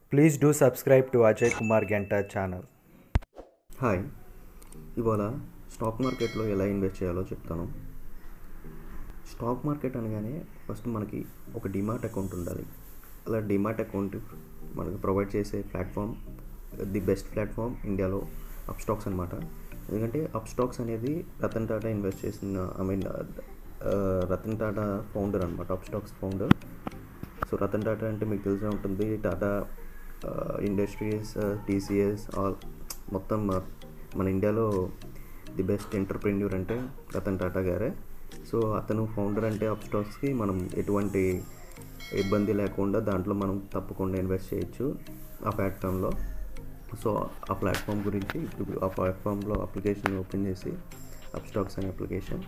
Please do subscribe to Ajay Kumar Genta channel. Hi ఇవాళ stock మార్కెట్లో ఎలా invest చేయాలో చెప్తాను స్టాక్ మార్కెట్ అనగానే ఫస్ట్ మనకి ఒక డిమాట్ అకౌంట్ ఉండాలి అలా డిమాట్ అకౌంట్ మనకు ప్రొవైడ్ చేసే ప్లాట్ఫామ్ ది బెస్ట్ ప్లాట్ఫామ్ ఇండియాలో అప్ స్టాక్స్ అనమాట ఎందుకంటే అప్ స్టాక్స్ అనేది రతన్ టాటా ఇన్వెస్ట్ చేసిన I mean Ratan Tata founder అనమాట Upstox founder so Ratan Tata అంటే మీకు తెలిసే ఉంటుంది టాటా ఇండస్ట్రీస్ టీసీఎస్ ఆల్ మొత్తం uh, మన ఇండియాలో ది బెస్ట్ ఎంటర్ప్రెన్యూర్ అంటే రతన్ టాటా గారే సో అతను ఫౌండర్ అంటే అప్ స్టాక్స్కి మనం ఎటువంటి ఇబ్బంది లేకుండా దాంట్లో మనం తప్పకుండా ఇన్వెస్ట్ చేయొచ్చు ఆ ప్లాట్ఫామ్లో సో ఆ ప్లాట్ఫామ్ గురించి ఇప్పుడు ఆ ప్లాట్ఫామ్లో అప్లికేషన్ ఓపెన్ చేసి అప్ స్టాక్స్ అనే అప్లికేషన్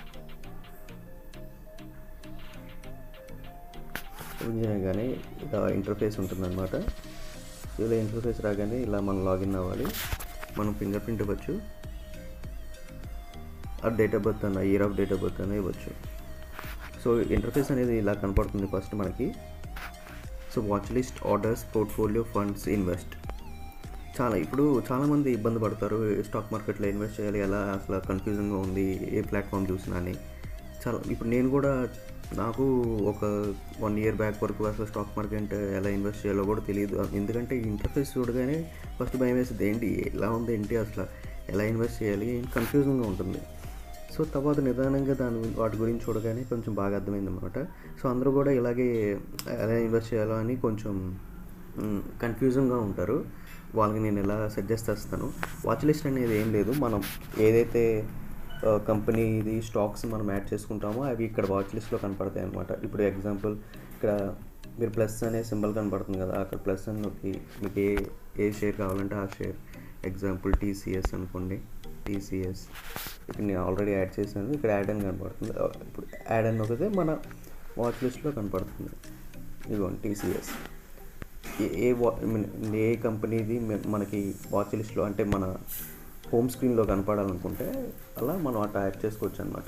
ఓపెన్ చేయగానే ఇలా ఇంటర్ఫేస్ ఉంటుందన్నమాట ఇలా ఇంటర్ఫేస్ రాగానే ఇలా మనం లాగిన్ అవ్వాలి మనం ఫింగర్ ప్రింట్ ఇవ్వచ్చు ఆ డేట్ ఆఫ్ బర్త్ అన్న year of date of birth అన్న ఇవ్వచ్చు సో ఇంటర్ఫేస్ అనేది ఇలా కనపడుతుంది ఫస్ట్ మనకి so watch list orders portfolio funds invest చాలా ఇప్పుడు చాలామంది ఇబ్బంది పడతారు స్టాక్ మార్కెట్లో ఇన్వెస్ట్ చేయాలి ఎలా అసలు కన్ఫ్యూజన్గా ఉంది ఏ ప్లాట్ఫామ్ చూసినా అని చాలా ఇప్పుడు నేను కూడా నాకు ఒక వన్ ఇయర్ బ్యాక్ వరకు అసలు స్టాక్ మార్కెట్ ఎలా ఇన్వెస్ట్ చేయాలో కూడా తెలియదు ఎందుకంటే ఇంటర్ఫేస్ చూడగానే ఫస్ట్ భయం వేసింది ఏంటి ఎలా ఉంది ఏంటి అసలు ఎలా ఇన్వెస్ట్ చేయాలి కన్ఫ్యూజన్గా ఉంటుంది సో తర్వాత నిదానంగా దాని గురి- వాటి గురించి చూడగానే కొంచెం బాగా అర్థమైంది అనమాట సో అందరూ కూడా ఇలాగే ఎలా ఇన్వెస్ట్ చేయాలో అని కొంచెం కన్ఫ్యూజన్గా ఉంటారు వాళ్ళకి నేను ఎలా సజెస్ట్ చేస్తాను వాచ్ లిస్ట్ అనేది ఏం లేదు మనం ఏదైతే కంపెనీది స్టాక్స్ మనం యాడ్ చేసుకుంటామో అవి ఇక్కడ వాచ్ లిస్ట్లో కనపడతాయి అనమాట ఇప్పుడు ఎగ్జాంపుల్ ఇక్కడ మీరు ప్లస్ అనే సింబల్ కనపడుతుంది కదా అక్కడ ప్లస్ అని నొక్కి మీకు ఏ ఏ షేర్ కావాలంటే ఆ షేర్ ఎగ్జాంపుల్ టీసీఎస్ అనుకోండి టీసీఎస్ ఇక్కడ నేను ఆల్రెడీ యాడ్ చేశాను ఇక్కడ యాడ్ అని కనపడుతుంది ఆ, ఇప్పుడు యాడ్ అని నొక్కితే మన వాచ్ లిస్ట్లో కనపడుతుంది ఇదిగోండి టీసీఎస్ ఏ- ఏ వా ఐ మీన్ ఏ కంపెనీది మె- మనకి వాచ్ లిస్ట్లో అంటే మన హోమ్ స్క్రీన్లో కనపడాలనుకుంటే అలా మనం అట్లా యాడ్ చేసుకోవచ్చు అనమాట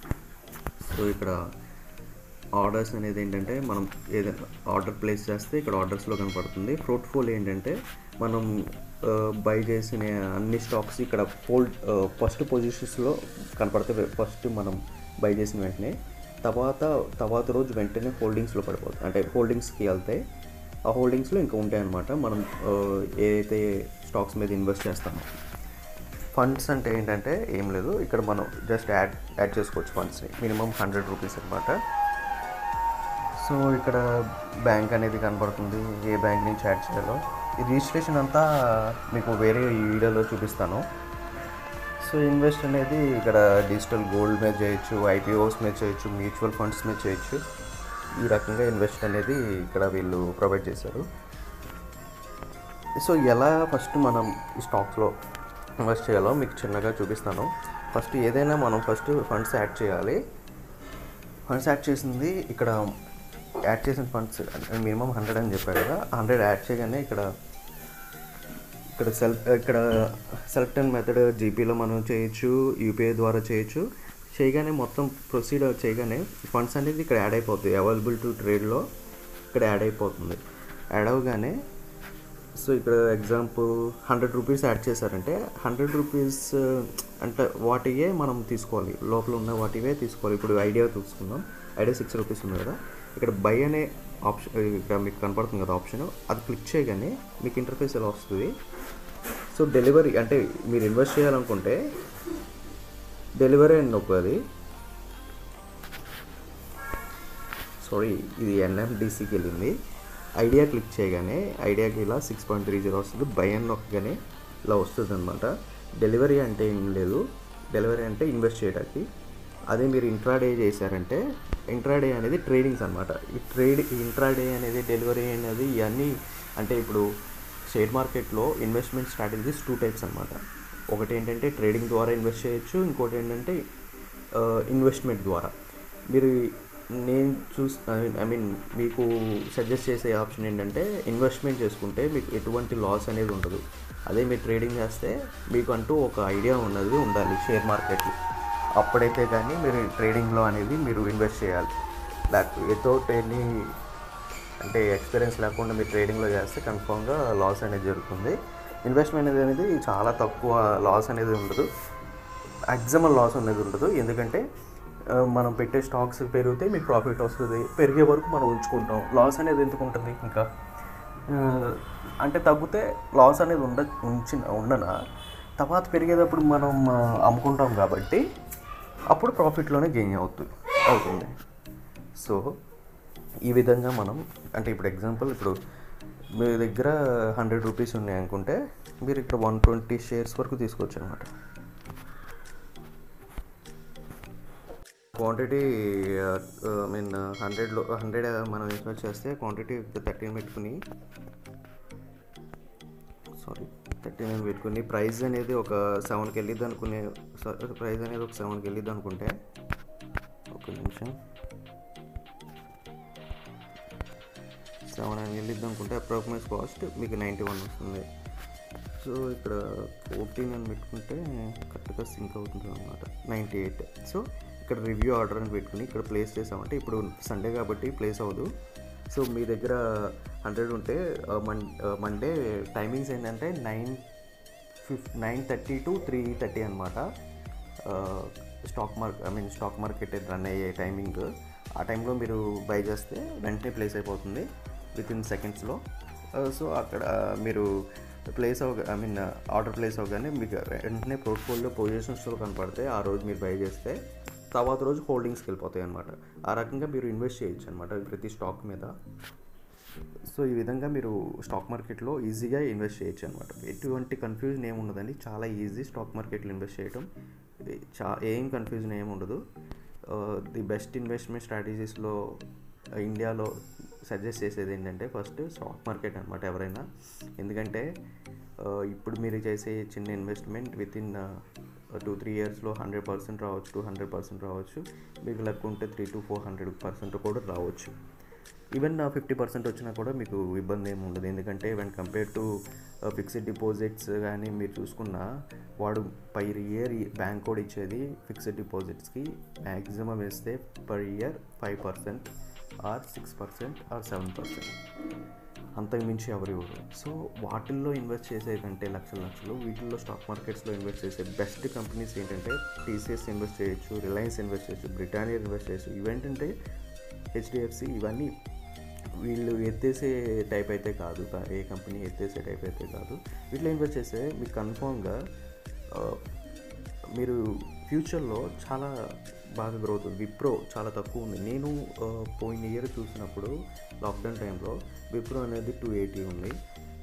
సో ఇక్కడ ఆర్డర్స్ అనేది ఏంటంటే మనం ఏదైనా ఆర్డర్ ప్లేస్ చేస్తే ఇక్కడ ఆర్డర్స్లో కనపడుతుంది పోర్ట్ఫోలియో ఏంటంటే మనం బై చేసిన అన్ని స్టాక్స్ ఇక్కడ హోల్డ్ ఫస్ట్ పొజిషన్స్లో కనపడతాయి ఫస్ట్ మనం బై చేసిన వెంటనే తర్వాత తర్వాత రోజు వెంటనే హోల్డింగ్స్లో పడిపోతుంది అంటే హోల్డింగ్స్కి వెళ్తాయి ఆ హోల్డింగ్స్లో ఇంకా ఉంటాయి అన్నమాట మనం ఆ, ఏదైతే స్టాక్స్ మీద ఇన్వెస్ట్ చేస్తామో ఫండ్స్ అంటే ఏంటంటే ఏం లేదు ఇక్కడ మనం జస్ట్ యాడ్ యాడ్ చేసుకోవచ్చు ఫండ్స్ని మినిమం హండ్రెడ్ రూపీస్ అనమాట సో ఇక్కడ బ్యాంక్ అనేది కనపడుతుంది ఏ బ్యాంక్ నుంచి యాడ్ చేయాలో ఈ రిజిస్ట్రేషన్ అంతా మీకు వేరే ఈ వీడియోలో చూపిస్తాను సో ఇన్వెస్ట్ అనేది ఇక్కడ డిజిటల్ గోల్డ్ మీద చేయొచ్చు ఐపీఓస్ మీద చేయొచ్చు మ్యూచువల్ ఫండ్స్ మీద చేయొచ్చు ఈ రకంగా ఇన్వెస్ట్ అనేది ఇక్కడ వీళ్ళు ప్రొవైడ్ చేశారు సో ఎలా ఫస్ట్ మనం ఈ స్టాక్స్లో ఇన్వెస్ట్ చేయాలో మీకు చిన్నగా చూపిస్తాను ఫస్ట్ ఏదైనా మనం ఫస్ట్ ఫండ్స్ యాడ్ చేయాలి ఫండ్స్ యాడ్ చేసింది ఇక్కడ యాడ్ చేసిన ఫండ్స్ మినిమం హండ్రెడ్ అని చెప్పారు కదా హండ్రెడ్ యాడ్ చేయగానే ఇక్కడ ఇక్కడ సెల్ఫ్ ఇక్కడ సెలెక్ట్ అండ్ మెథడ్ జీపీలో మనం చేయొచ్చు యూపీఐ ద్వారా చేయొచ్చు చేయగానే మొత్తం ప్రొసీడ్ చేయగానే ఫండ్స్ అనేది ఇక్కడ యాడ్ అయిపోతుంది అవైలబుల్ టు ట్రేడ్లో ఇక్కడ యాడ్ అయిపోతుంది యాడ్ అవగానే సో ఇక్కడ ఎగ్జాంపుల్ హండ్రెడ్ రూపీస్ యాడ్ చేశారంటే హండ్రెడ్ రూపీస్ అంటే వాటివే మనం తీసుకోవాలి లోపల ఉన్న వాటివే తీసుకోవాలి ఇప్పుడు ఐడియా తీసుకుందాం ఐడియా సిక్స్ రూపీస్ ఉంది కదా ఇక్కడ బై అనే ఆప్షన్ ఇక్కడ మీకు కనపడుతుంది కదా ఆప్షన్ అది క్లిక్ చేయగానే మీకు ఇంటర్ఫేస్ ఎలా వస్తుంది సో డెలివరీ అంటే మీరు ఇన్వెస్ట్ చేయాలనుకుంటే డెలివరీ అని నొక్కది సారీ ఇది ఎన్ఎండిసికి వెళ్ళింది ఐడియా క్లిక్ చేయగానే ఐడియాకి ఇలా సిక్స్ పాయింట్ త్రీ జీరో వస్తుంది బై అని నొక్కగానే ఇలా వస్తుంది అనమాట డెలివరీ అంటే ఏం లేదు డెలివరీ అంటే ఇన్వెస్ట్ చేయడానికి అదే మీరు ఇంట్రాడే చేశారంటే ఇంట్రాడే అనేది ట్రేడింగ్స్ అనమాట ఈ ట్రేడ్ ఇంట్రాడే అనేది డెలివరీ అనేది ఇవన్నీ అంటే ఇప్పుడు షేర్ మార్కెట్లో ఇన్వెస్ట్మెంట్ స్ట్రాటజీస్ టూ టైప్స్ అనమాట ఒకటి ఏంటంటే ట్రేడింగ్ ద్వారా ఇన్వెస్ట్ చేయొచ్చు ఇంకోటి ఏంటంటే ఇన్వెస్ట్మెంట్ ద్వారా మీరు నేను చూస్ ఐ మీన్ మీకు సజెస్ట్ చేసే ఆప్షన్ ఏంటంటే ఇన్వెస్ట్మెంట్ చేసుకుంటే మీకు ఎటువంటి లాస్ అనేది ఉండదు అదే మీరు ట్రేడింగ్ చేస్తే మీకు అంటూ ఒక ఐడియా ఉన్నది ఉండాలి షేర్ మార్కెట్లో అప్పుడైతే కానీ మీరు ట్రేడింగ్లో అనేది మీరు ఇన్వెస్ట్ చేయాలి లేకపోతే వితౌట్ ఎనీ అంటే ఎక్స్పీరియన్స్ లేకుండా మీరు ట్రేడింగ్లో చేస్తే కన్ఫామ్గా లాస్ అనేది జరుగుతుంది ఇన్వెస్ట్మెంట్ అనేది చాలా తక్కువ లాస్ అనేది ఉండదు మ్యాక్సిమం లాస్ అనేది ఉండదు ఎందుకంటే ఆ, మనం పెట్టే స్టాక్స్ పెరిగితే మీకు ప్రాఫిట్ వస్తుంది పెరిగే వరకు మనం ఉంచుకుంటాం లాస్ అనేది ఎందుకు ఉంటుంది ఇంకా ఆ, అంటే తగ్గితే లాస్ అనేది ఉండ ఉంచి ఉండనా తర్వాత పెరిగేటప్పుడు మనం ఆ, అమ్ముకుంటాం కాబట్టి అప్పుడు ప్రాఫిట్లోనే గెయిన్ అవుతుంది అవుతుంది సో ఈ విధంగా మనం అంటే ఇప్పుడు ఎగ్జాంపుల్ ఇప్పుడు మీ దగ్గర హండ్రెడ్ రూపీస్ ఉన్నాయి అనుకుంటే మీరు ఇక్కడ వన్ ట్వంటీ షేర్స్ వరకు తీసుకోవచ్చు అనమాట క్వాంటిటీ ఐ మీన్ హండ్రెడ్లో హండ్రెడ్ మనం ఇన్వెస్ట్ చేస్తే క్వాంటిటీ థర్టీన్ పెట్టుకుని సారీ థర్టీ నైన్ పెట్టుకుని ప్రైస్ అనేది ఒక సెవెన్కి వెళ్ళిద్ది అనుకునే ప్రైస్ అనేది ఒక సెవెన్కి వెళ్ళిద్ది అనుకుంటే ఒక నిమిషం సెవెన్ అని వెళ్ళిద్ది అనుకుంటే అప్రాక్సిమేట్ కాస్ట్ మీకు నైంటీ వన్ వస్తుంది సో ఇక్కడ ఫోర్టీన్ అని పెట్టుకుంటే కరెక్ట్గా సింక్ అవుతుంది అనమాట నైంటీ ఎయిట్ సో ఇక్కడ రివ్యూ ఆర్డర్ అని పెట్టుకుని ఇక్కడ ప్లేస్ చేసామంటే ఇప్పుడు సండే కాబట్టి ప్లేస్ అవ్వదు సో మీ దగ్గర హండ్రెడ్ ఉంటే మన్ మండే టైమింగ్స్ ఏంటంటే నైన్ ఫిఫ్ nine thirty to three thirty అనమాట stock market I mean stock market run అయ్యే టైమింగ్ ఆ టైంలో మీరు బై చేస్తే వెంటనే ప్లేస్ అయిపోతుంది విత్ ఇన్ సెకండ్స్లో సో అక్కడ మీరు ప్లేస్ అవ ఐ మీన్ ఆర్డర్ ప్లేస్ అవగానే మీకు వెంటనే పోర్ట్ఫోలియో పొజిషన్స్లో కనపడితే ఆ రోజు మీరు బై చేస్తే తర్వాత రోజు హోల్డింగ్స్కి వెళ్ళిపోతాయి అనమాట ఆ రకంగా మీరు ఇన్వెస్ట్ చేయొచ్చు అనమాట ప్రతి స్టాక్ మీద సో ఈ విధంగా మీరు స్టాక్ మార్కెట్లో ఈజీగా ఇన్వెస్ట్ చేయొచ్చు అనమాట ఎటువంటి కన్ఫ్యూజన్ ఏమి ఉండదండి చాలా ఈజీ స్టాక్ మార్కెట్లో ఇన్వెస్ట్ చేయడం చా ఏం కన్ఫ్యూజన్ ఏమి ఉండదు ది బెస్ట్ ఇన్వెస్ట్మెంట్ స్ట్రాటజీస్లో ఇండియాలో సజెస్ట్ చేసేది ఏంటంటే ఫస్ట్ స్టాక్ మార్కెట్ అనమాట ఎవరైనా ఎందుకంటే ఆ, ఇప్పుడు మీరు చేసే చిన్న investment within two three ఇయర్స్లో హండ్రెడ్ పర్సెంట్ రావచ్చు టూ హండ్రెడ్ పర్సెంట్ రావచ్చు మీకు లెక్క ఉంటే three to four hundred percent కూడా రావచ్చు ఈవెన్ ఫిఫ్టీ పర్సెంట్ వచ్చినా కూడా మీకు ఇబ్బంది ఏమి ఉండదు ఎందుకంటే when compare to fixed deposits కానీ మీరు చూసుకున్నా వాడు పర్ ఇయర్ బ్యాంక్ కోడ్ ఇచ్చేది ఫిక్స్డ్ డిపాజిట్స్కి మ్యాక్సిమం వేస్తే per year five percent or six percent or seven percent అంతకు మించి ఎవరు ఇవ్వరు సో వాటిల్లో ఇన్వెస్ట్ చేసే కంటే లక్షల లక్షలు వీటిల్లో స్టాక్ మార్కెట్స్లో ఇన్వెస్ట్ చేసే బెస్ట్ కంపెనీస్ ఏంటంటే టీసీఎస్ ఇన్వెస్ట్ చేయొచ్చు రిలయన్స్ ఇన్వెస్ట్ చేయొచ్చు బ్రిటానియా ఇన్వెస్ట్ చేయొచ్చు ఇవేంటంటే హెచ్డిఎఫ్సి ఇవన్నీ వీళ్ళు ఎత్తేసే టైప్ అయితే కాదు కా- ఏ కంపెనీ ఎత్తేసే టైప్ అయితే కాదు వీటిలో ఇన్వెస్ట్ చేస్తే మీకు కన్ఫామ్గా మీరు ఫ్యూచర్లో చాలా బాగా గ్రోత్ ఉంది విప్రో చాలా తక్కువ ఉంది నేను ఆ, పోయిన ఇయర్ చూసినప్పుడు లాక్డౌన్ టైంలో విప్రో అనేది టూ ఎయిటీ ఉంది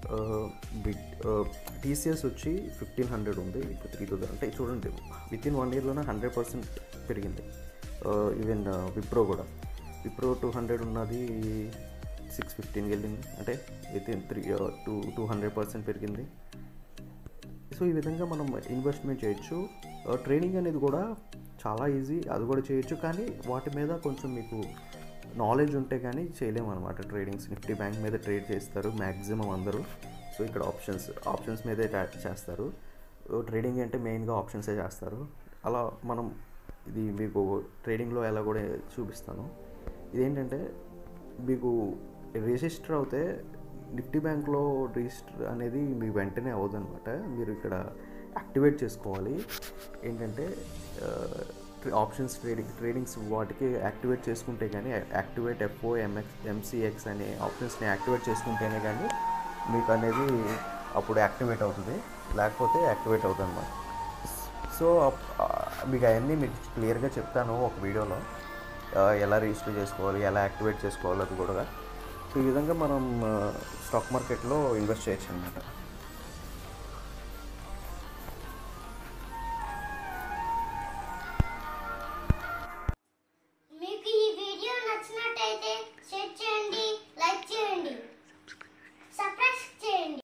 టీసీఎస్ వచ్చి ఫిఫ్టీన్ హండ్రెడ్ ఉంది ఇప్పుడు త్రీ థౌసండ్ అంటే చూడండి విత్ ఇన్ వన్ ఇయర్లోనే హండ్రెడ్ పర్సెంట్ పెరిగింది ఈవెన్ విప్రో కూడా విప్రో టూ హండ్రెడ్ ఉన్నది సిక్స్ ఫిఫ్టీన్కి వెళ్ళింది అంటే within three two two hundred percent పెరిగింది సో ఈ విధంగా మనం ఇన్వెస్ట్మెంట్ చేయొచ్చు ట్రేడింగ్ అనేది కూడా చాలా ఈజీ అది కూడా చేయొచ్చు కానీ వాటి మీద కొంచెం మీకు నాలెడ్జ్ ఉంటే కానీ చేయలేము అనమాట ట్రేడింగ్స్ నిఫ్టీ బ్యాంక్ మీద ట్రేడ్ చేస్తారు మ్యాక్సిమం అందరూ సో ఇక్కడ ఆప్షన్స్ ఆప్షన్స్ మీదే ట్రా- చేస్తారు ట్రేడింగ్ అంటే మెయిన్గా ఆప్షన్సే చేస్తారు అలా మనం ఇది మీకు ట్రేడింగ్లో ఎలా కూడా చూపిస్తాను ఇదేంటంటే మీకు రిజిస్టర్ అవుతే నిఫ్టీ బ్యాంక్లో రిజిస్టర్ అనేది మీ వెంటనే అవ్వదన్నమాట మీరు ఇక్కడ యాక్టివేట్ చేసుకోవాలి ఏంటంటే ఆప్షన్స్ ట్రేడింగ్ ట్రేడింగ్స్ వాటికి యాక్టివేట్ చేసుకుంటే కానీ యాక్టివేట్ ఎఫ్ఓ ఎంఎక్స్ ఎంసీఎక్స్ అనే ఆప్షన్స్ని యాక్టివేట్ చేసుకుంటేనే కానీ మీకు అనేది అప్పుడు యాక్టివేట్ అవుతుంది లేకపోతే యాక్టివేట్ అవుతుంది అన్నమాట సో అప్- ఆ, మీకు అవన్నీ మీకు క్లియర్గా చెప్తాను ఒక వీడియోలో ఆ, ఎలా రిజిస్టర్ చేసుకోవాలి ఎలా యాక్టివేట్ చేసుకోవాలి అది కూడా సో ఈ విధంగా మనం స్టాక్ మార్కెట్లో ఇన్వెస్ట్ చేయొచ్చు అనమాట